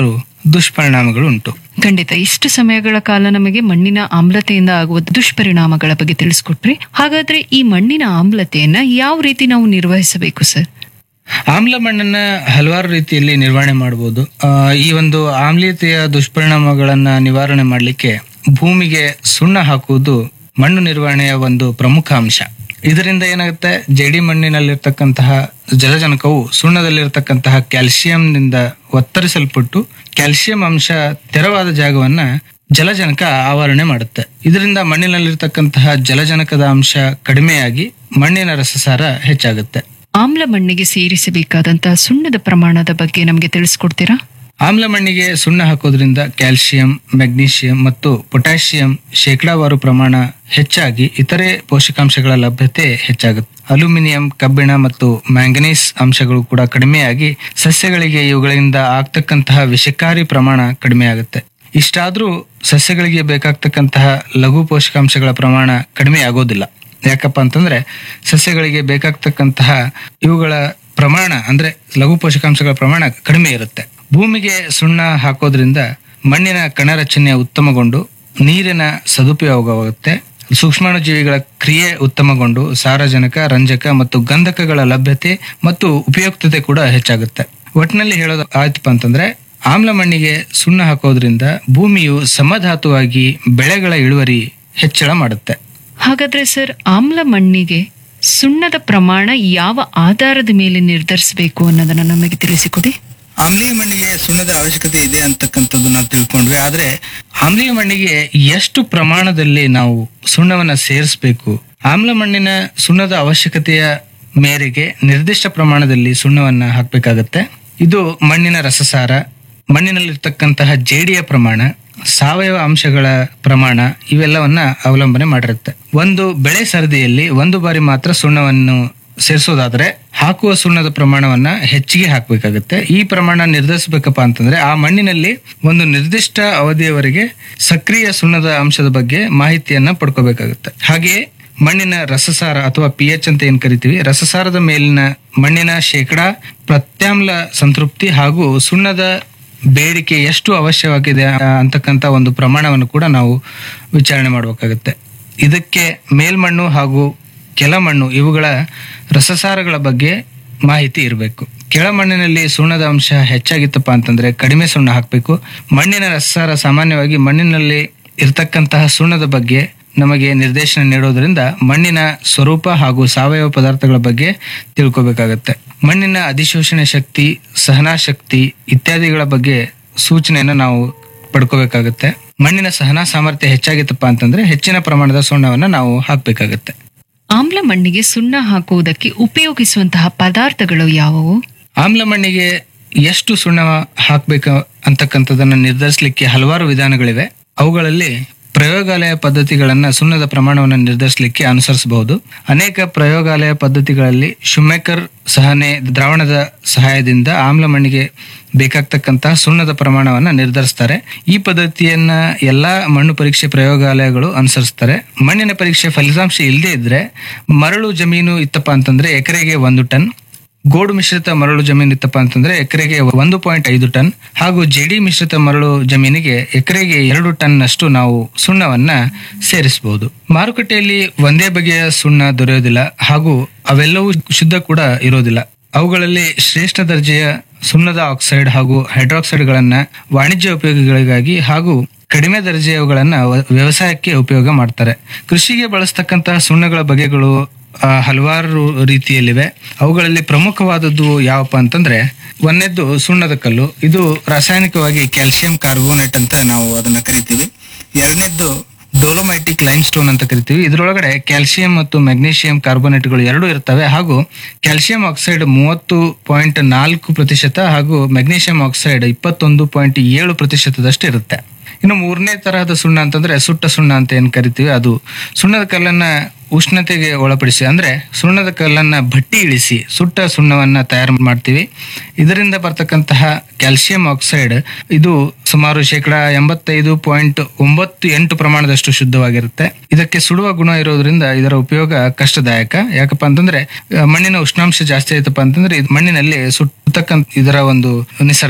ಹಲವಾರು ದುಷ್ಪರಿಣಾಮಗಳು ಉಂಟು ಖಂಡಿತ ಇಷ್ಟು ಸಮಯಗಳ ಕಾಲ ನಮಗೆ ಮಣ್ಣಿನ ಆಮ್ಲತೆಯಿಂದ ಆಗುವ ದುಷ್ಪರಿಣಾಮಗಳ ಬಗ್ಗೆ ತಿಳಿಸ್ಕೊಟ್ರಿ ಹಾಗಾದ್ರೆ ಈ ಮಣ್ಣಿನ ಆಮ್ಲತೆಯನ್ನ ಯಾವ ರೀತಿ ನಾವು ನಿರ್ವಹಿಸಬೇಕು ಸರ್ ಆಮ್ಲ ಮಣ್ಣನ್ನ ಹಲವಾರು ರೀತಿಯಲ್ಲಿ ನಿರ್ವಹಣೆ ಮಾಡಬಹುದು ಆ, ಈ ಒಂದು ಆಮ್ಲೀಯತೆಯ ದುಷ್ಪರಿಣಾಮಗಳನ್ನ ನಿವಾರಣೆ ಮಾಡಲಿಕ್ಕೆ ಭೂಮಿಗೆ ಸುಣ್ಣ ಹಾಕುವುದು ಮಣ್ಣು ನಿರ್ವಹಣೆಯ ಒಂದು ಪ್ರಮುಖ ಅಂಶ ಇದರಿಂದ ಏನಾಗುತ್ತೆ ಜೇಡಿ ಮಣ್ಣಿನಲ್ಲಿರ್ತಕ್ಕಂತಹ ಜಲಜನಕವು ಸುಣ್ಣದಲ್ಲಿರ್ತಕ್ಕಂತಹ ಕ್ಯಾಲ್ಸಿಯಂನಿಂದ ಒತ್ತರಿಸಲ್ಪಟ್ಟು ಕ್ಯಾಲ್ಸಿಯಂ ಅಂಶ ತೆರವಾದ ಜಾಗವನ್ನ ಜಲಜನಕ ಆವರಣೆ ಮಾಡುತ್ತೆ ಇದರಿಂದ ಮಣ್ಣಿನಲ್ಲಿರ್ತಕ್ಕಂತಹ ಜಲಜನಕದ ಅಂಶ ಕಡಿಮೆಯಾಗಿ ಮಣ್ಣಿನ ರಸಸಾರ ಹೆಚ್ಚಾಗುತ್ತೆ ಆಮ್ಲ ಮಣ್ಣಿಗೆ ಸೇರಿಸಬೇಕಾದಂತಹ ಸುಣ್ಣದ ಪ್ರಮಾಣದ ಬಗ್ಗೆ ನಮಗೆ ತಿಳಿಸ್ಕೊಡ್ತೀರಾ ಆಮ್ಲ ಮಣ್ಣಿಗೆ ಸುಣ್ಣ ಹಾಕೋದ್ರಿಂದ ಕ್ಯಾಲ್ಸಿಯಂ ಮೆಗ್ನೀಷಿಯಂ ಮತ್ತು ಪೊಟ್ಯಾಷಿಯಂ ಶೇಕಡಾವಾರು ಪ್ರಮಾಣ ಹೆಚ್ಚಾಗಿ ಇತರೆ ಪೋಷಕಾಂಶಗಳ ಲಭ್ಯತೆ ಹೆಚ್ಚಾಗುತ್ತೆ ಅಲ್ಯೂಮಿನಿಯಂ ಕಬ್ಬಿಣ ಮತ್ತು ಮ್ಯಾಂಗನೀಸ್ ಅಂಶಗಳು ಕೂಡ ಕಡಿಮೆಯಾಗಿ ಸಸ್ಯಗಳಿಗೆ ಇವುಗಳಿಂದ ಆಗ್ತಕ್ಕಂತಹ ವಿಷಕಾರಿ ಪ್ರಮಾಣ ಕಡಿಮೆಯಾಗುತ್ತೆ ಇಷ್ಟಾದ್ರೂ ಸಸ್ಯಗಳಿಗೆ ಬೇಕಾಗ್ತಕ್ಕಂತಹ ಲಘು ಪೋಷಕಾಂಶಗಳ ಪ್ರಮಾಣ ಕಡಿಮೆ ಆಗೋದಿಲ್ಲ ಯಾಕಪ್ಪ ಅಂತಂದ್ರೆ ಸಸ್ಯಗಳಿಗೆ ಬೇಕಾಗ್ತಕ್ಕಂತಹ ಇವುಗಳ ಪ್ರಮಾಣ ಅಂದ್ರೆ ಲಘು ಪೋಷಕಾಂಶಗಳ ಪ್ರಮಾಣ ಕಡಿಮೆ ಇರುತ್ತೆ ಭೂಮಿಗೆ ಸುಣ್ಣ ಹಾಕೋದ್ರಿಂದ ಮಣ್ಣಿನ ಕಣರಚನೆ ಉತ್ತಮಗೊಂಡು ನೀರಿನ ಸದುಪಯೋಗವಾಗುತ್ತೆ ಸೂಕ್ಷ್ಮಾಣುಜೀವಿಗಳ ಕ್ರಿಯೆ ಉತ್ತಮಗೊಂಡು ಸಾರಜನಕ ರಂಜಕ ಮತ್ತು ಗಂಧಕಗಳ ಲಭ್ಯತೆ ಮತ್ತು ಉಪಯುಕ್ತತೆ ಕೂಡ ಹೆಚ್ಚಾಗುತ್ತೆ ಒಟ್ಟಿನಲ್ಲಿ ಹೇಳೋದು ಆಯ್ತಪ್ಪ ಅಂತಂದ್ರೆ ಆಮ್ಲ ಮಣ್ಣಿಗೆ ಸುಣ್ಣ ಹಾಕೋದ್ರಿಂದ ಭೂಮಿಯು ಸಮಧಾತುವಾಗಿ ಬೆಳೆಗಳ ಇಳುವರಿ ಹೆಚ್ಚಳ ಮಾಡುತ್ತೆ ಹಾಗಾದ್ರೆ ಸರ್ ಆಮ್ಲ ಮಣ್ಣಿಗೆ ಸುಣ್ಣದ ಪ್ರಮಾಣ ಯಾವ ಆಧಾರದ ಮೇಲೆ ನಿರ್ಧರಿಸಬೇಕು ಅನ್ನೋದನ್ನ ನಮಗೆ ತಿಳಿಸಿಕೊಡಿ ಆಮ್ಲೀಯ ಮಣ್ಣಿಗೆ ಸುಣ್ಣದ ಅವಶ್ಯಕತೆ ಇದೆ ಅಂತಕ್ಕಂಥದ್ದು ನಾವು ತಿಳ್ಕೊಂಡ್ವಿ ಆದ್ರೆ ಆಮ್ಲೀಯ ಮಣ್ಣಿಗೆ ಎಷ್ಟು ಪ್ರಮಾಣದಲ್ಲಿ ನಾವು ಸುಣ್ಣವನ್ನ ಸೇರಿಸಬೇಕು ಆಮ್ಲ ಮಣ್ಣಿನ ಸುಣ್ಣದ ಅವಶ್ಯಕತೆಯ ಮೇರೆಗೆ ನಿರ್ದಿಷ್ಟ ಪ್ರಮಾಣದಲ್ಲಿ ಸುಣ್ಣವನ್ನ ಹಾಕಬೇಕಾಗತ್ತೆ ಇದು ಮಣ್ಣಿನ ರಸಸಾರ ಮಣ್ಣಿನಲ್ಲಿರ್ತಕ್ಕಂತಹ ಜೇಡಿಯ ಪ್ರಮಾಣ ಸಾವಯವ ಅಂಶಗಳ ಪ್ರಮಾಣ ಇವೆಲ್ಲವನ್ನ ಅವಲಂಬನೆ ಮಾಡಿರುತ್ತೆ ಒಂದು ಬೆಳೆ ಸರದಿಯಲ್ಲಿ ಒಂದು ಬಾರಿ ಮಾತ್ರ ಸುಣ್ಣವನ್ನು ಸೇರಿಸೋದಾದ್ರೆ ಹಾಕುವ ಸುಣ್ಣದ ಪ್ರಮಾಣವನ್ನ ಹೆಚ್ಚಿಗೆ ಹಾಕಬೇಕಾಗುತ್ತೆ ಈ ಪ್ರಮಾಣ ನಿರ್ಧರಿಸಬೇಕಪ್ಪ ಅಂತಂದ್ರೆ ಆ ಮಣ್ಣಿನಲ್ಲಿ ಒಂದು ನಿರ್ದಿಷ್ಟ ಅವಧಿಯವರೆಗೆ ಸಕ್ರಿಯ ಸುಣ್ಣದ ಅಂಶದ ಬಗ್ಗೆ ಮಾಹಿತಿಯನ್ನ ಪಡ್ಕೋಬೇಕಾಗುತ್ತೆ ಹಾಗೆಯೇ ಮಣ್ಣಿನ ರಸಸಾರ ಅಥವಾ ಪಿ ಎಚ್ ಅಂತ ಏನ್ ಕರಿತೀವಿ ರಸಸಾರದ ಮೇಲಿನ ಮಣ್ಣಿನ ಶೇಕಡಾ ಪ್ರತ್ಯಾಮ್ಲ ಸಂತೃಪ್ತಿ ಹಾಗೂ ಸುಣ್ಣದ ಬೇಡಿಕೆ ಎಷ್ಟು ಅವಶ್ಯವಾಗಿದೆ ಆ, ಅಂತಕ್ಕಂಥ ಒಂದು ಪ್ರಮಾಣವನ್ನು ಕೂಡ ನಾವು ವಿಚಾರಣೆ ಮಾಡಬೇಕಾಗುತ್ತೆ ಇದಕ್ಕೆ ಮೇಲ್ಮಣ್ಣು ಹಾಗೂ ಕೆಳಮಣ್ಣು ಇವುಗಳ ರಸಸಾರಗಳ ಬಗ್ಗೆ ಮಾಹಿತಿ ಇರಬೇಕು ಕೆಳಮಣ್ಣಿನಲ್ಲಿ ಸುಣ್ಣದ ಅಂಶ ಹೆಚ್ಚಾಗಿತ್ತಪ್ಪ ಅಂತಂದ್ರೆ ಕಡಿಮೆ ಸುಣ್ಣ ಹಾಕಬೇಕು ಮಣ್ಣಿನ ರಸಸಾರ ಸಾಮಾನ್ಯವಾಗಿ ಮಣ್ಣಿನಲ್ಲಿ ಇರತಕ್ಕಂತಹ ಸುಣ್ಣದ ಬಗ್ಗೆ ನಮಗೆ ನಿರ್ದೇಶನ ನೀಡೋದ್ರಿಂದ ಮಣ್ಣಿನ ಸ್ವರೂಪ ಹಾಗೂ ಸಾವಯವ ಪದಾರ್ಥಗಳ ಬಗ್ಗೆ ತಿಳ್ಕೊಬೇಕಾಗತ್ತೆ ಮಣ್ಣಿನ ಅಧಿಶೋಷಣೆ ಶಕ್ತಿ ಸಹನಾ ಶಕ್ತಿ ಇತ್ಯಾದಿಗಳ ಬಗ್ಗೆ ಸೂಚನೆಯನ್ನು ನಾವು ಪಡ್ಕೋಬೇಕಾಗತ್ತೆ ಮಣ್ಣಿನ ಸಹನಾ ಸಾಮರ್ಥ್ಯ ಹೆಚ್ಚಾಗಿತ್ತಪ್ಪ ಅಂತಂದ್ರೆ ಹೆಚ್ಚಿನ ಪ್ರಮಾಣದ ಸುಣ್ಣವನ್ನ ನಾವು ಹಾಕಬೇಕಾಗತ್ತೆ ಆಮ್ಲ ಮಣ್ಣಿಗೆ ಸುಣ್ಣ ಹಾಕುವುದಕ್ಕೆ ಉಪಯೋಗಿಸುವಂತಹ ಪದಾರ್ಥಗಳು ಯಾವುವು ಆಮ್ಲ ಮಣ್ಣಿಗೆ ಎಷ್ಟು ಸುಣ್ಣ ಹಾಕ್ಬೇಕು ಅಂತಕ್ಕಂಥದನ್ನ ನಿರ್ಧರಿಸಲಿಕ್ಕೆ ಹಲವಾರು ವಿಧಾನಗಳಿವೆ ಅವುಗಳಲ್ಲಿ ಪ್ರಯೋಗಾಲಯ ಪದ್ಧತಿಗಳನ್ನ ಸುಣ್ಣದ ಪ್ರಮಾಣವನ್ನು ನಿರ್ಧರಿಸಲಿಕ್ಕೆ ಅನುಸರಿಸಬಹುದು ಅನೇಕ ಪ್ರಯೋಗಾಲಯ ಪದ್ಧತಿಗಳಲ್ಲಿ ಶುಮೇಕರ್ ಸಹನೆ ದ್ರಾವಣದ ಸಹಾಯದಿಂದ ಆಮ್ಲ ಮಣ್ಣಿಗೆ ಬೇಕಾಗ್ತಕ್ಕಂತಹ ಸುಣ್ಣದ ಪ್ರಮಾಣವನ್ನ ನಿರ್ಧರಿಸ್ತಾರೆ ಈ ಪದ್ಧತಿಯನ್ನ ಎಲ್ಲಾ ಮಣ್ಣು ಪರೀಕ್ಷೆ ಪ್ರಯೋಗಾಲಯಗಳು ಅನುಸರಿಸ್ತಾರೆ ಮಣ್ಣಿನ ಪರೀಕ್ಷೆ ಫಲಿತಾಂಶ ಇಲ್ಲದೆ ಇದ್ರೆ ಮರಳು ಜಮೀನು ಇತ್ತಪ್ಪ ಅಂತಂದ್ರೆ ಎಕರೆಗೆ ಒಂದು ಟನ್ ಗೋಡು ಮಿಶ್ರಿತ ಮರಳು ಜಮೀನು ಇತ್ತಪ್ಪ ಅಂತಂದ್ರೆ ಎಕರೆಗೆ ಒಂದು ಪಾಯಿಂಟ್ ಐದು ಟನ್ ಹಾಗೂ ಜೆಡಿ ಮಿಶ್ರಿತ ಮರಳು ಜಮೀನಿಗೆ ಎಕರೆಗೆ ಎರಡು ಟನ್ ಅಷ್ಟು ನಾವು ಸುಣ್ಣವನ್ನ ಸೇರಿಸಬಹುದು ಮಾರುಕಟ್ಟೆಯಲ್ಲಿ ಒಂದೇ ಬಗೆಯ ಸುಣ್ಣ ದೊರೆಯೋದಿಲ್ಲ ಹಾಗೂ ಅವೆಲ್ಲವೂ ಶುದ್ಧ ಕೂಡ ಇರೋದಿಲ್ಲ ಅವುಗಳಲ್ಲಿ ಶ್ರೇಷ್ಠ ದರ್ಜೆಯ ಸುಣ್ಣದ ಆಕ್ಸೈಡ್ ಹಾಗೂ ಹೈಡ್ರಾಕ್ಸೈಡ್ಗಳನ್ನ ವಾಣಿಜ್ಯ ಉಪಯೋಗಗಳಿಗಾಗಿ ಹಾಗೂ ಕಡಿಮೆ ದರ್ಜೆಯವುಗಳನ್ನ ವ- ವ್ಯವಸಾಯಕ್ಕೆ ಉಪಯೋಗ ಮಾಡ್ತಾರೆ ಕೃಷಿಗೆ ಬಳಸ್ತಕ್ಕಂತಹ ಸುಣ್ಣಗಳ ಬಗೆಗಳು ಆ, ಹಲವಾರು ರೀತಿಯಲ್ಲಿವೆ ಅವುಗಳಲ್ಲಿ ಪ್ರಮುಖವಾದದ್ದು ಯಾವಪ್ಪ ಅಂತಂದ್ರೆ ಒಂದನೇದ್ದು ಸುಣ್ಣದ ಕಲ್ಲು ಇದು ರಾಸಾಯನಿಕವಾಗಿ ಕ್ಯಾಲ್ಸಿಯಂ ಕಾರ್ಬೋನೇಟ್ ಅಂತ ನಾವು ಅದನ್ನ ಕರಿತೀವಿ ಎರಡನೇದ್ದು ಡೋಲೋಮೈಟಿಕ್ ಲೈಮ್ ಸ್ಟೋನ್ ಅಂತ ಕರಿತೀವಿ ಇದರೊಳಗಡೆ ಕ್ಯಾಲ್ಸಿಯಂ ಮತ್ತು ಮೆಗ್ನೀಷಿಯಂ ಕಾರ್ಬೋನೇಟ್ಗಳು ಎರಡೂ ಇರ್ತವೆ ಹಾಗೂ ಕ್ಯಾಲ್ಸಿಯಂ ಆಕ್ಸೈಡ್ ಮೂವತ್ತು ಪಾಯಿಂಟ್ ನಾಲ್ಕು ಪ್ರತಿಶತ ಹಾಗೂ ಮೆಗ್ನೀಷಿಯಂ ಆಕ್ಸೈಡ್ ಇಪ್ಪತ್ತೊಂದು ಪಾಯಿಂಟ್ ಏಳು ಪ್ರತಿಶತದಷ್ಟು ಇರುತ್ತೆ ಇನ್ನು ಮೂರನೇ ತರಹದ ಸುಣ್ಣ ಅಂತಂದ್ರೆ ಸುಟ್ಟ ಸುಣ್ಣ ಅಂತ ಏನ್ ಕರಿತೀವಿ ಅದು ಸುಣ್ಣದ ಕಲ್ಲನ್ನ ಉಷ್ಣತೆಗೆ ಒಳಪಡಿಸಿ ಅಂದ್ರೆ ಸುಣ್ಣದ ಕಲ್ಲನ್ನ ಭಟ್ಟಿ ಇಳಿಸಿ ಸುಟ್ಟ ಸುಣ್ಣವನ್ನ ತಯಾರು ಮಾಡ್ತೀವಿ ಇದರಿಂದ ಬರ್ತಕ್ಕಂತಹ ಕ್ಯಾಲ್ಸಿಯಂ ಆಕ್ಸೈಡ್ ಇದು ಸುಮಾರು ಶೇಕಡ ಎಂಬತ್ತೈದು ಪಾಯಿಂಟ್ ಒಂಬತ್ತು ಎಂಟು ಪ್ರಮಾಣದಷ್ಟು ಶುದ್ಧವಾಗಿರುತ್ತೆ ಇದಕ್ಕೆ ಸುಡುವ ಗುಣ ಇರೋದ್ರಿಂದ ಇದರ ಉಪಯೋಗ ಕಷ್ಟದಾಯಕ ಯಾಕಪ್ಪ ಅಂತಂದ್ರೆ ಆ, ಮಣ್ಣಿನ ಉಷ್ಣಾಂಶ ಜಾಸ್ತಿ ಆಯ್ತಪ್ಪ ಅಂತಂದ್ರೆ ಇದು ಮಣ್ಣಿನಲ್ಲಿ ಸುಟ್ಟತಕ್ಕಂತ ಇದರ ಒಂದು ನಿಸರ್ಗ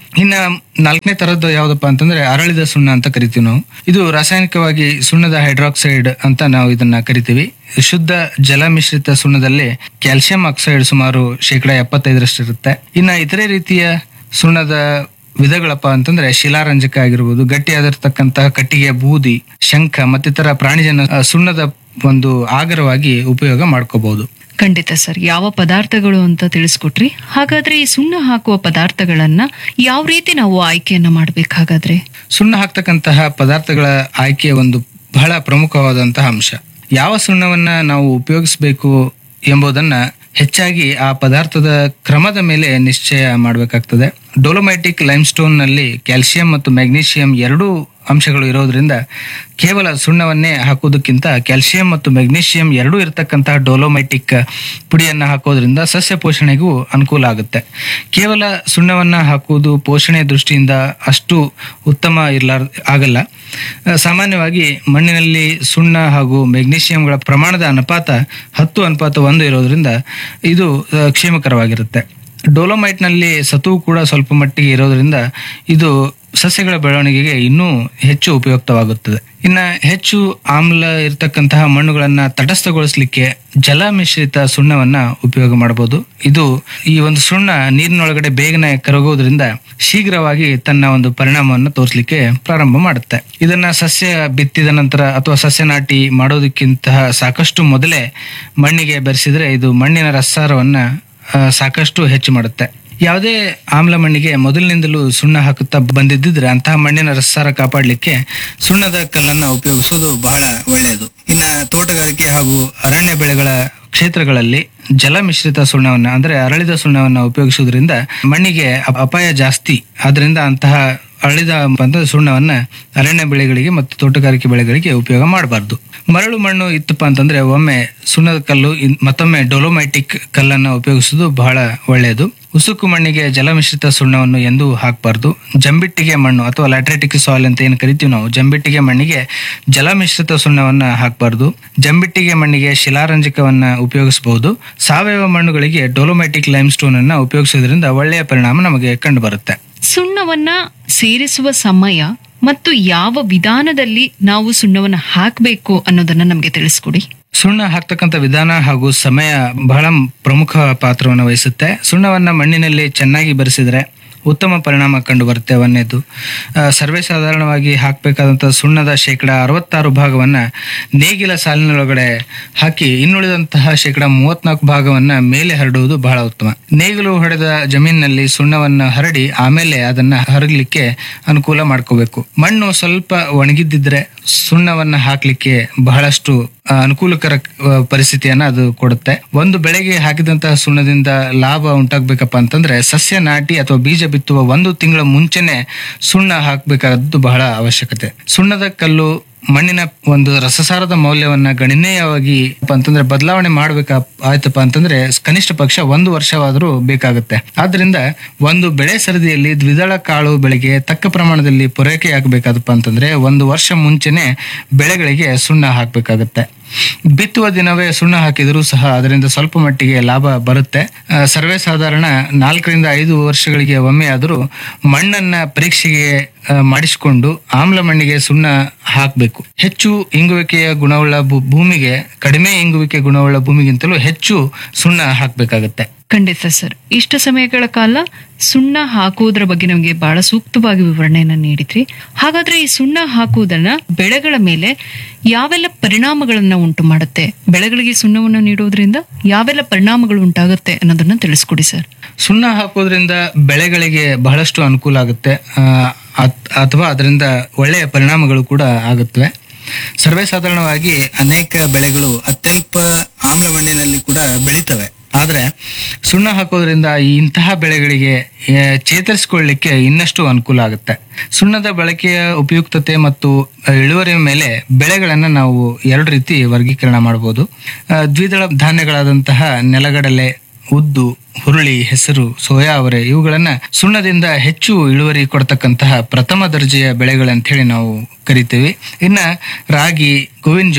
ಇನ್ನ ನಾಲ್ಕನೇ ತರದ್ದು ಯಾವ್ದಪ್ಪ ಅಂತಂದ್ರೆ ಅರಳಿದ ಸುಣ್ಣ ಅಂತ ಕರಿತೀವಿ ನಾವು ಇದು ರಾಸಾಯನಿಕವಾಗಿ ಸುಣ್ಣದ ಹೈಡ್ರಾಕ್ಸೈಡ್ ಅಂತ ನಾವು ಇದನ್ನ ಕರಿತೀವಿ ಶುದ್ಧ ಜಲ ಮಿಶ್ರಿತ ಸುಣ್ಣದಲ್ಲಿ ಕ್ಯಾಲ್ಸಿಯಂ ಆಕ್ಸೈಡ್ ಸುಮಾರು ಶೇಕಡ ಎಪ್ಪತ್ತೈದರಷ್ಟು ಇರುತ್ತೆ ಇನ್ನ ಇತರೆ ರೀತಿಯ ಸುಣ್ಣದ ವಿಧಗಳಪ್ಪ ಅಂತಂದ್ರೆ ಶಿಲಾರಂಜಕ ಆಗಿರ್ಬೋದು ಗಟ್ಟಿಯಾದಿರ್ತಕ್ಕಂತಹ ಕಟ್ಟಿಗೆ ಬೂದಿ ಶಂಖ ಮತ್ತಿತರ ಪ್ರಾಣಿಜನ ಆ, ಸುಣ್ಣದ ಒಂದು ಆಗರವಾಗಿ ಉಪಯೋಗ ಮಾಡ್ಕೋಬಹುದು ಖಂಡಿತ ಸರ್ ಯಾವ ಪದಾರ್ಥಗಳು ಅಂತ ತಿಳಿಸ್ಕೊಟ್ರಿ ಹಾಗಾದ್ರೆ ಈ ಸುಣ್ಣ ಹಾಕುವ ಪದಾರ್ಥಗಳನ್ನ ಯಾವ ರೀತಿ ನಾವು ಆಯ್ಕೆಯನ್ನ ಮಾಡ್ಬೇಕಾಗಾದ್ರೆ ಸುಣ್ಣ ಹಾಕ್ತಕ್ಕಂತಹ ಪದಾರ್ಥಗಳ ಆಯ್ಕೆ ಒಂದು ಬಹಳ ಪ್ರಮುಖವಾದಂತಹ ಅಂಶ ಯಾವ ಸುಣ್ಣವನ್ನ ನಾವು ಉಪಯೋಗಿಸಬೇಕು ಎಂಬುದನ್ನ ಹೆಚ್ಚಾಗಿ ಆ ಪದಾರ್ಥದ ಕ್ರಮದ ಮೇಲೆ ನಿಶ್ಚಯ ಮಾಡಬೇಕಾಗ್ತದೆ ಡೊಲೊಮೈಟಿಕ್ ಲೈಮ್ಸ್ಟೋನ್ ನಲ್ಲಿ ಕ್ಯಾಲ್ಸಿಯಂ ಮತ್ತು ಮ್ಯಾಗ್ನೀಷಿಯಂ ಎರಡೂ ಅಂಶಗಳು ಇರೋದ್ರಿಂದ ಕೇವಲ ಸುಣ್ಣವನ್ನೇ ಹಾಕೋದಕ್ಕಿಂತ ಕ್ಯಾಲ್ಸಿಯಂ ಮತ್ತು ಮೆಗ್ನೀಷಿಯಂ ಎರಡೂ ಇರತಕ್ಕಂತಹ ಡೊಲೊಮೈಟಿಕ್ ಪುಡಿಯನ್ನ ಹಾಕೋದ್ರಿಂದ ಸಸ್ಯ ಪೋಷಣೆಗೂ ಅನುಕೂಲ ಆಗುತ್ತೆ ಕೇವಲ ಸುಣ್ಣವನ್ನ ಹಾಕುವುದು ಪೋಷಣೆ ದೃಷ್ಟಿಯಿಂದ ಅಷ್ಟು ಉತ್ತಮ ಇರ್ಲಾರ್ ಆಗಲ್ಲ ಆ, ಸಾಮಾನ್ಯವಾಗಿ ಮಣ್ಣಿನಲ್ಲಿ ಸುಣ್ಣ ಹಾಗೂ ಮೆಗ್ನೀಷಿಯಂಗಳ ಪ್ರಮಾಣದ ಅನುಪಾತ ಹತ್ತು ಅನುಪಾತ ಒಂದು ಇರೋದ್ರಿಂದ ಇದು ಆ, ಕ್ಷೇಮಕರವಾಗಿರುತ್ತೆ ಡೋಲೋಮೈಟ್ನಲ್ಲಿ ಸತುವು ಕೂಡ ಸ್ವಲ್ಪ ಮಟ್ಟಿಗೆ ಇರೋದ್ರಿಂದ ಇದು ಸಸ್ಯಗಳ ಬೆಳವಣಿಗೆಗೆ ಇನ್ನೂ ಹೆಚ್ಚು ಉಪಯುಕ್ತವಾಗುತ್ತದೆ ಇನ್ನ ಹೆಚ್ಚು ಆಮ್ಲ ಇರತಕ್ಕಂತಹ ಮಣ್ಣುಗಳನ್ನ ತಟಸ್ಥಗೊಳಿಸಲಿಕ್ಕೆ ಜಲ ಮಿಶ್ರಿತ ಸುಣ್ಣವನ್ನ ಉಪಯೋಗ ಮಾಡಬಹುದು ಇದು ಈ ಒಂದು ಸುಣ್ಣ ನೀರಿನೊಳಗಡೆ ಬೇಗನೆ ಕರಗೋದ್ರಿಂದ ಶೀಘ್ರವಾಗಿ ತನ್ನ ಒಂದು ಪರಿಣಾಮವನ್ನು ತೋರಿಸಲಿಕ್ಕೆ ಪ್ರಾರಂಭ ಮಾಡುತ್ತೆ ಇದನ್ನ ಸಸ್ಯ ಬಿತ್ತಿದ ನಂತರ ಅಥವಾ ಸಸ್ಯ ನಾಟಿ ಮಾಡೋದಕ್ಕಿಂತ ಸಾಕಷ್ಟು ಮೊದಲೇ ಮಣ್ಣಿಗೆ ಬೆರೆಸಿದ್ರೆ ಇದು ಮಣ್ಣಿನ ರಸಾರವನ್ನ ಆ, ಸಾಕಷ್ಟು ಹೆಚ್ಚು ಮಾಡುತ್ತೆ ಯಾವುದೇ ಆಮ್ಲ ಮಣ್ಣಿಗೆ ಮೊದಲಿನಿಂದಲೂ ಸುಣ್ಣ ಹಾಕುತ್ತಾ ಬಂದಿದ್ದಿದ್ರೆ ಅಂತಹ ಮಣ್ಣಿನ ರಸಾರ ಕಾಪಾಡಲಿಕ್ಕೆ ಸುಣ್ಣದ ಕಲ್ಲನ್ನ ಉಪಯೋಗಿಸೋದು ಬಹಳ ಒಳ್ಳೆಯದು ಇನ್ನ ತೋಟಗಾರಿಕೆ ಹಾಗೂ ಅರಣ್ಯ ಬೆಳೆಗಳ ಕ್ಷೇತ್ರಗಳಲ್ಲಿ ಜಲ ಮಿಶ್ರಿತ ಸುಣ್ಣವನ್ನ ಅಂದ್ರೆ ಅರಳಿದ ಸುಣ್ಣವನ್ನ ಉಪಯೋಗಿಸುವುದರಿಂದ ಮಣ್ಣಿಗೆ ಅಪ- ಅಪಾಯ ಜಾಸ್ತಿ ಆದ್ರಿಂದ ಅಂತಹ ಅರಳಿದ ಬಂದ ಸುಣ್ಣವನ್ನ ಅರಣ್ಯ ಬೆಳೆಗಳಿಗೆ ಮತ್ತು ತೋಟಗಾರಿಕೆ ಬೆಳೆಗಳಿಗೆ ಉಪಯೋಗ ಮಾಡಬಾರ್ದು ಮರಳು ಮಣ್ಣು ಇತ್ತಪ್ಪ ಅಂತಂದ್ರೆ ಒಮ್ಮೆ ಸುಣ್ಣದ ಕಲ್ಲು ಇನ್- ಮತ್ತೊಮ್ಮೆ ಡೊಲೊಮೈಟಿಕ್ ಕಲ್ಲನ್ನ ಉಪಯೋಗಿಸುವುದು ಬಹಳ ಒಳ್ಳೆಯದು ಉಸುಕು ಮಣ್ಣಿಗೆ ಜಲಮಿಶ್ರಿತ ಸುಣ್ಣವನ್ನು ಎಂದೂ ಹಾಕಬಾರ್ದು ಜಂಬಿಟ್ಟಿಗೆ ಮಣ್ಣು ಅಥವಾ ಲ್ಯಾಟ್ರೆಟಿಕ್ ಸಾಯಿಲ್ ಅಂತ ಏನು ಕರಿತೀವಿ ನಾವು ಜಂಬಿಟ್ಟಿಗೆ ಮಣ್ಣಿಗೆ ಜಲಮಿಶ್ರಿತ ಸುಣ್ಣವನ್ನ ಹಾಕಬಾರ್ದು ಜಂಬಿಟ್ಟಿಗೆ ಮಣ್ಣಿಗೆ ಶಿಲಾರಂಜಕವನ್ನ ಉಪಯೋಗಿಸಬಹುದು ಸಾವಯವ ಮಣ್ಣುಗಳಿಗೆ ಡೊಲೊಮೈಟಿಕ್ ಲೈಮ್ ಸ್ಟೋನ್ ಅನ್ನ ಉಪಯೋಗಿಸೋದ್ರಿಂದ ಒಳ್ಳೆಯ ಪರಿಣಾಮ ನಮಗೆ ಕಂಡು ಬರುತ್ತೆ ಸುಣ್ಣವನ್ನ ಸೇರಿಸುವ ಸಮಯ ಮತ್ತು ಯಾವ ವಿಧಾನದಲ್ಲಿ ನಾವು ಸುಣ್ಣವನ್ನ ಹಾಕಬೇಕು ಅನ್ನೋದನ್ನ ನಮ್ಗೆ ತಿಳಿಸ್ಕೊಡಿ ಸುಣ್ಣ ಹಾಕ್ತಕ್ಕಂಥ ವಿಧಾನ ಹಾಗೂ ಸಮಯ ಬಹಳ ಪ್ರಮುಖ ಪಾತ್ರವನ್ನು ವಹಿಸುತ್ತೆ ಸುಣ್ಣವನ್ನ ಮಣ್ಣಿನಲ್ಲಿ ಚೆನ್ನಾಗಿ ಬೆರೆಸಿದ್ರೆ ಉತ್ತಮ ಪರಿಣಾಮ ಕಂಡು ಬರುತ್ತೆ ಒಂದನೇದು ಆ, ಸರ್ವೇ ಸಾಧಾರಣವಾಗಿ ಹಾಕಬೇಕಾದಂಥ ಸುಣ್ಣದ ಶೇಕಡ ಅರವತ್ತಾರು ಭಾಗವನ್ನ ನೇಗಿಲ ಸಾಲಿನೊಳಗಡೆ ಹಾಕಿ ಇನ್ನುಳಿದಂತಹ ಶೇಕಡ ಮೂವತ್ನಾಲ್ಕು ಭಾಗವನ್ನ ಮೇಲೆ ಹರಡುವುದು ಬಹಳ ಉತ್ತಮ ನೇಗಿಲು ಹೊಡೆದ ಜಮೀನಿನಲ್ಲಿ ಸುಣ್ಣವನ್ನ ಹರಡಿ ಆಮೇಲೆ ಅದನ್ನ ಹರಗಲಿಕ್ಕೆ ಅನುಕೂಲ ಮಾಡ್ಕೋಬೇಕು ಮಣ್ಣು ಸ್ವಲ್ಪ ಒಣಗಿದ್ದಿದ್ರೆ ಸುಣ್ಣವನ್ನ ಹಾಕ್ಲಿಕ್ಕೆ ಬಹಳಷ್ಟು ಆ, ಅನುಕೂಲಕರ ಆ, ಪರಿಸ್ಥಿತಿಯನ್ನ ಅದು ಕೊಡುತ್ತೆ ಒಂದು ಬೆಳೆಗೆ ಹಾಕಿದಂತಹ ಸುಣ್ಣದಿಂದ ಲಾಭ ಉಂಟಾಗ್ಬೇಕಪ್ಪ ಅಂತಂದ್ರೆ ಸಸ್ಯ ನಾಟಿ ಅಥವಾ ಬೀಜ ಬಿತ್ತುವ ಒಂದು ತಿಂಗಳ ಮುಂಚೆನೆ ಸುಣ್ಣ ಹಾಕ್ಬೇಕಾದ್ದು ಬಹಳ ಅವಶ್ಯಕತೆ ಸುಣ್ಣದ ಕಲ್ಲು ಮಣ್ಣಿನ ಒಂದು ರಸಸಾರದ ಮೌಲ್ಯವನ್ನ ಗಣನೀಯವಾಗಿ ಪ ಅಂತಂದ್ರೆ ಬದಲಾವಣೆ ಮಾಡ್ಬೇಕ ಆಯ್ತಪ್ಪ ಅಂತಂದ್ರೆ ಕನಿಷ್ಠ ಪಕ್ಷ ಒಂದು ವರ್ಷವಾದರೂ ಬೇಕಾಗುತ್ತೆ ಆದ್ರಿಂದ ಒಂದು ಬೆಳೆ ಸರದಿಯಲ್ಲಿ ದ್ವಿದಳ ಕಾಳು ಬೆಳೆಗೆ ತಕ್ಕ ಪ್ರಮಾಣದಲ್ಲಿ ಪೂರೈಕೆ ಆಗಬೇಕಾದಪ್ಪ ಅಂತಂದ್ರೆ ಒಂದು ವರ್ಷ ಮುಂಚೆನೆ ಬೆಳೆಗಳಿಗೆ ಸುಣ್ಣ ಹಾಕ್ಬೇಕಾಗತ್ತೆ ಬಿತ್ತುವ ದಿನವೇ ಸುಣ್ಣ ಹಾಕಿದರೂ ಸಹ ಅದರಿಂದ ಸ್ವಲ್ಪ ಮಟ್ಟಿಗೆ ಲಾಭ ಬರುತ್ತೆ ಆ, ಸರ್ವೇ ಸಾಧಾರಣ ನಾಲ್ಕರಿಂದ ಐದು ವರ್ಷಗಳಿಗೆ ಒಮ್ಮೆ ಆದರೂ ಮಣ್ಣನ್ನ ಪರೀಕ್ಷೆಗೆ ಆ, ಮಾಡಿಸಿಕೊಂಡು ಆಮ್ಲ ಮಣ್ಣಿಗೆ ಸುಣ್ಣ ಹಾಕಬೇಕು ಹೆಚ್ಚು ಇಂಗುವಿಕೆಯ ಗುಣವುಳ್ಳ ಭೂ- ಭೂಮಿಗೆ ಕಡಿಮೆ ಇಂಗುವಿಕೆ ಗುಣವುಳ್ಳ ಭೂಮಿಗಿಂತಲೂ ಹೆಚ್ಚು ಸುಣ್ಣ ಹಾಕಬೇಕಾಗತ್ತೆ ಖಂಡಿತ ಸರ್ ಇಷ್ಟು ಸಮಯಗಳ ಕಾಲ ಸುಣ್ಣ ಹಾಕುವುದರ ಬಗ್ಗೆ ನಮಗೆ ಬಹಳ ಸೂಕ್ತವಾಗಿ ವಿವರಣೆಯನ್ನ ನೀಡಿದ್ರಿ ಹಾಗಾದ್ರೆ ಈ ಸುಣ್ಣ ಹಾಕುವುದನ್ನ ಬೆಳೆಗಳ ಮೇಲೆ ಯಾವೆಲ್ಲ ಪರಿಣಾಮಗಳನ್ನ ಉಂಟು ಮಾಡುತ್ತೆ ಬೆಳೆಗಳಿಗೆ ಸುಣ್ಣವನ್ನು ನೀಡುವುದರಿಂದ ಯಾವೆಲ್ಲ ಪರಿಣಾಮಗಳು ಉಂಟಾಗುತ್ತೆ ಅನ್ನೋದನ್ನ ತಿಳಿಸ್ಕೊಡಿ ಸರ್ ಸುಣ್ಣ ಹಾಕೋದ್ರಿಂದ ಬೆಳೆಗಳಿಗೆ ಬಹಳಷ್ಟು ಅನುಕೂಲ ಆಗುತ್ತೆ ಆ, ಅತ್- ಅಥವಾ ಅದರಿಂದ ಒಳ್ಳೆಯ ಪರಿಣಾಮಗಳು ಕೂಡ ಆಗುತ್ತವೆ ಸರ್ವೇ ಸಾಧಾರಣವಾಗಿ ಅನೇಕ ಬೆಳೆಗಳು ಅತ್ಯಲ್ಪ ಆಮ್ಲ ಮಣ್ಣಿನಲ್ಲಿ ಕೂಡ ಬೆಳೀತವೆ ಆದ್ರೆ ಸುಣ್ಣ ಹಾಕೋದ್ರಿಂದ ಈ ಇಂತಹ ಬೆಳೆಗಳಿಗೆ ಆ, ಚೇತರಿಸಿಕೊಳ್ಳಿಕ್ಕೆ ಇನ್ನಷ್ಟು ಅನುಕೂಲ ಆಗುತ್ತೆ ಸುಣ್ಣದ ಬಳಕೆಯ ಉಪಯುಕ್ತತೆ ಮತ್ತು ಆ, ಇಳುವರಿಯ ಮೇಲೆ ಬೆಳೆಗಳನ್ನ ನಾವು ಎರಡು ರೀತಿ ವರ್ಗೀಕರಣ ಮಾಡಬಹುದು ಆ, ದ್ವಿದಳ ಧಾನ್ಯಗಳಾದಂತಹ ನೆಲಗಡಲೆ ಉದ್ದು ಹುರುಳಿ ಹೆಸರು ಸೋಯಾ ಅವರೆ ಇವುಗಳನ್ನ ಸುಣ್ಣದಿಂದ ಹೆಚ್ಚು ಇಳುವರಿ ಕೊಡ್ತಕ್ಕಂತಹ ಪ್ರಥಮ ದರ್ಜೆಯ ಬೆಳೆಗಳಂತ ಹೇಳಿ ನಾವು ಕರಿತೀವಿ ಇನ್ನ ರಾಗಿ ಗೋವಿನ ಜೋಳ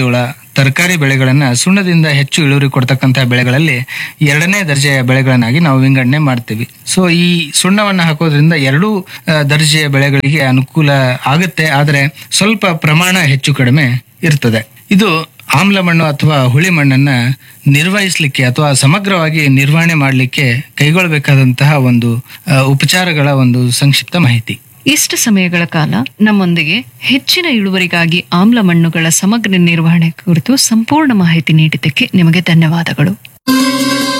ತರಕಾರಿ ಬೆಳೆಗಳನ್ನ ಸುಣ್ಣದಿಂದ ಹೆಚ್ಚು ಇಳುವರಿ ಕೊಡ್ತಕ್ಕಂತಹ ಬೆಳೆಗಳಲ್ಲಿ ಎರಡನೇ ದರ್ಜೆಯ ಬೆಳೆಗಳನ್ನಾಗಿ ನಾವು ವಿಂಗಡಣೆ ಮಾಡ್ತೀವಿ ಸೊ ಈ ಸುಣ್ಣವನ್ನ ಹಾಕೋದ್ರಿಂದ ಎರಡೂ ಆ, ದರ್ಜೆಯ ಬೆಳೆಗಳಿಗೆ ಅನುಕೂಲ ಆಗುತ್ತೆ ಆದರೆ ಸ್ವಲ್ಪ ಪ್ರಮಾಣ ಹೆಚ್ಚು ಕಡಿಮೆ ಇರ್ತದೆ ಇದು ಆಮ್ಲ ಮಣ್ಣು ಅಥವಾ ಹುಳಿ ಮಣ್ಣನ್ನ ನಿರ್ವಹಿಸಲಿಕ್ಕೆ ಅಥವಾ ಸಮಗ್ರವಾಗಿ ನಿರ್ವಹಣೆ ಮಾಡಲಿಕ್ಕೆ ಕೈಗೊಳ್ಳಬೇಕಾದಂತಹ ಒಂದು ಆ, ಉಪಚಾರಗಳ ಒಂದು ಸಂಕ್ಷಿಪ್ತ ಮಾಹಿತಿ ಇಷ್ಟು ಸಮಯಗಳ ಕಾಲ ನಮ್ಮೊಂದಿಗೆ ಹೆಚ್ಚಿನ ಇಳುವರಿಗಾಗಿ ಆಮ್ಲ ಮಣ್ಣುಗಳ ಸಮಗ್ರ ನಿರ್ವಹಣೆ ಕುರಿತು ಸಂಪೂರ್ಣ ಮಾಹಿತಿ ನೀಡಿದ್ದಕ್ಕೆ ನಿಮಗೆ ಧನ್ಯವಾದಗಳು